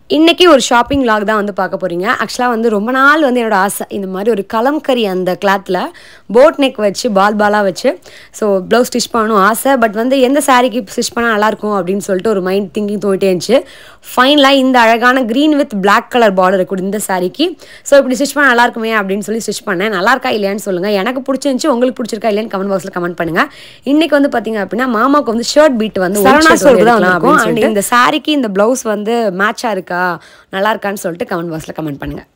இன்னைக்கு ஒரு shopping lock தான் வந்து பார்க்க போறீங்க ஆக்சுவலாக வந்து ரொம்ப நாள் வந்து என்னோட ஆசை இந்த மாதிரி ஒரு கலம்கரி அந்த கிளாத்தில் போட் நெக் வச்சு பால் பாலாக வச்சு ஸோ ப்ளவுஸ் ஸ்டிச் பண்ணணும் ஆசை பட் வந்து எந்த சாரீக்கு ஸ்டிச் பண்ணால் நல்லாயிருக்கும் அப்படின்னு சொல்லிட்டு ஒரு மைண்ட் திங்கிங் தோணிட்டே இருந்துச்சு ஃபைனலாக இந்த அழகான green with black colour border இருக்கும் இந்த சாரீக்கு ஸோ இப்படி ஸ்டிச் பண்ணால் நல்லா இருக்குமே அப்படின்னு சொல்லி ஸ்டிச் பண்ணேன் நல்லா இருக்கா இல்லையான்னு சொல்லுங்கள் எனக்கு பிடிச்சிருந்துச்சு உங்களுக்கு பிடிச்சிருக்கா இல்லையான்னு கமெண்ட் பாக்ஸில் கமெண்ட் பண்ணுங்கள் இன்னைக்கு வந்து பார்த்தீங்க அப்படின்னா மாமாவுக்கு வந்து ஷர்ட் பீட் வந்து சரணா சோல்க்கு தான் இருக்கும் அண்ட் இந்த சாரிக்கு இந்த ப்ளவுஸ் வந்து மேட்சாக இருக்கா நல்லா இருக்கான்னு சொல்லிட்டு கமெண்ட் பாக்ஸில் கமெண்ட் பண்ணுங்கள்